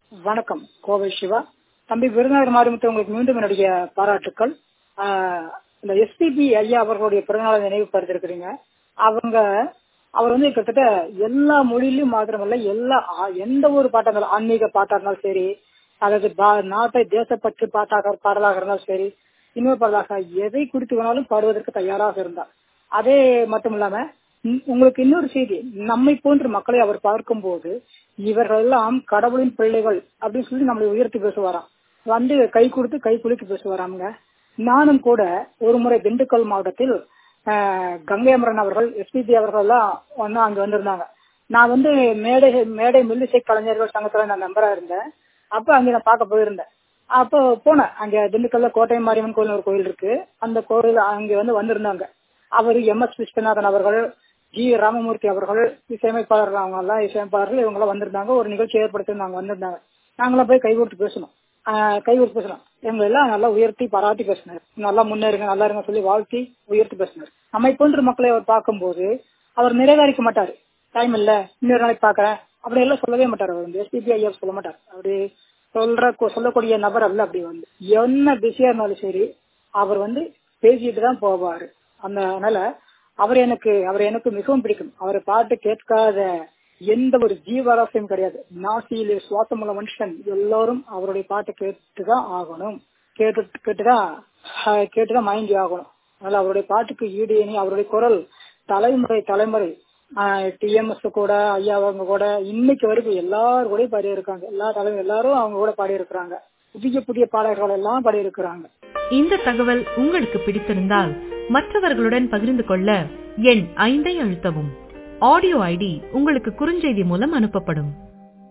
வணக்கம் கோவை சிவா தம்பி விருதுநகர் மாரிமுத்து உங்களுக்கு மீண்டும் என்னுடைய பாராட்டுக்கள் ஆஹ் இந்த எஸ்பிபி ஐயா அவர்களுடைய பிறந்தநாளை நினைவுபடுத்திருக்கிறீங்க அவங்க அவர் வந்து கிட்டத்தட்ட எல்லா மொழியிலும் மாத்திரமல்ல எல்லா ஆ- எந்த ஒரு பாட்டா இருந்தாலும் ஆன்மீக பாட்டா இருந்தாலும் சரி அதாவது பா- நாட்டை தேசப்பற்று பாட்டாக பாடலாக இருந்தாலும் சரி இன்னொரு பாடலாக எதை குறித்து வேணாலும் பாடுவதற்கு தயாராக இருந்தார் அதே மட்டும் இல்லாம உம் உங்களுக்கு இன்னொரு செய்தி நம்மை போன்ற மக்களை அவர் பார்க்கும்போது இவர்கள் எல்லாம் கடவுளின் பிள்ளைகள் அப்படின்னு சொல்லி நம்மளை உயர்த்தி பேசுவாராம் வந்து கை கொடுத்து கை குலுக்கி பேசுவாராமுங்க நானும் கூட ஒரு முறை திண்டுக்கல் மாவட்டத்தில் ஆஹ், கங்கை அமரன் அவர்கள் எஸ்பிபி அவர்கள் எல்லாம் வந்து அங்க வந்திருந்தாங்க நான் வந்து மேடை மேடை மில்லிசை கலைஞர்கள் சங்கத்துல நான் மெம்பரா இருந்தேன் அப்ப அங்க நான் பார்க்க போயிருந்தேன் அப்போ போனேன் அங்க திண்டுக்கல்ல கோட்டை மாரியம்மன் கோயில் ஒரு கோயில் இருக்கு அந்த கோயில் அங்க வந்து வந்திருந்தாங்க அவர் எம் எஸ் விஸ்வநாதன் அவர்கள் ஜி ராமமூர்த்தி அவர்கள் இசையமைப்பாளர்கள் அவங்க எல்லாம் இசையமைப்பாளர்கள் இவங்க எல்லாம் வந்திருந்தாங்க ஒரு நிகழ்ச்சி ஏற்படுத்திருந்தாங்க வந்திருந்தாங்க நாங்களாம் போய் கை கொடுத்து பேசணும் ஆஹ் கை கொடுத்து பேசணும் எங்களை எல்லாம் நல்லா உயர்த்தி பாராட்டி பேசினார் நல்லா முன்னேறுங்க நல்லா இருங்க சொல்லி வாழ்த்தி உயர்த்தி பேசினார் நம்மை போன்ற மக்களை அவர் பார்க்கும்போது அவர் நிராகரிக்க மாட்டாரு டைம் இல்ல இன்னொரு நாளைக்கு பாக்குறேன் அப்படி எல்லாம் சொல்லவே மாட்டார் அவர் வந்து எஸ்பிபி ஐயா சொல்ல மாட்டார் அப்படி சொல்ற சொல்லக்கூடிய நபர் அல்ல அப்படி வந்து என்ன பிஸியா இருந்தாலும் சரி அவர் வந்து பேசிட்டு தான் போவாரு அந்த அதனால அவர் எனக்கு அவர் எனக்கு மிகவும் பிடிக்கும் அவர் பாட்டு கேட்காத எந்த ஒரு ஜீவராசியும் கிடையாது நாசியிலே சுவாசமுள்ள மனுஷன் எல்லாரும் அவருடைய பாட்டை கேட்டுதான் ஆகணும் கேட்டு கேட்டுதான் ஆஹ், கேட்டுதான் மயங்கி ஆகணும் அதனால அவருடைய பாட்டுக்கு ஈடு இணை அவருடைய குரல் தலைமுறை தலைமுறை டிஎம்எஸ் கூட ஐயா அவங்க கூட இன்னைக்கு வரைக்கும் எல்லாரும் கூட பாடி இருக்காங்க எல்லா தலைவர் எல்லாரும் அவங்க கூட பாடி இருக்கிறாங்க புதிய புதிய பாடல்கள் எல்லாம் பாடி இருக்கிறாங்க இந்த தகவல் உங்களுக்கு பிடித்திருந்தால் மற்றவர்களுடன் பகிர்ந்து கொள்ள எண் ஐந்தை அழுத்தவும் ஆடியோ ஐடி உங்களுக்கு குறுஞ்செய்தி மூலம் அனுப்பப்படும்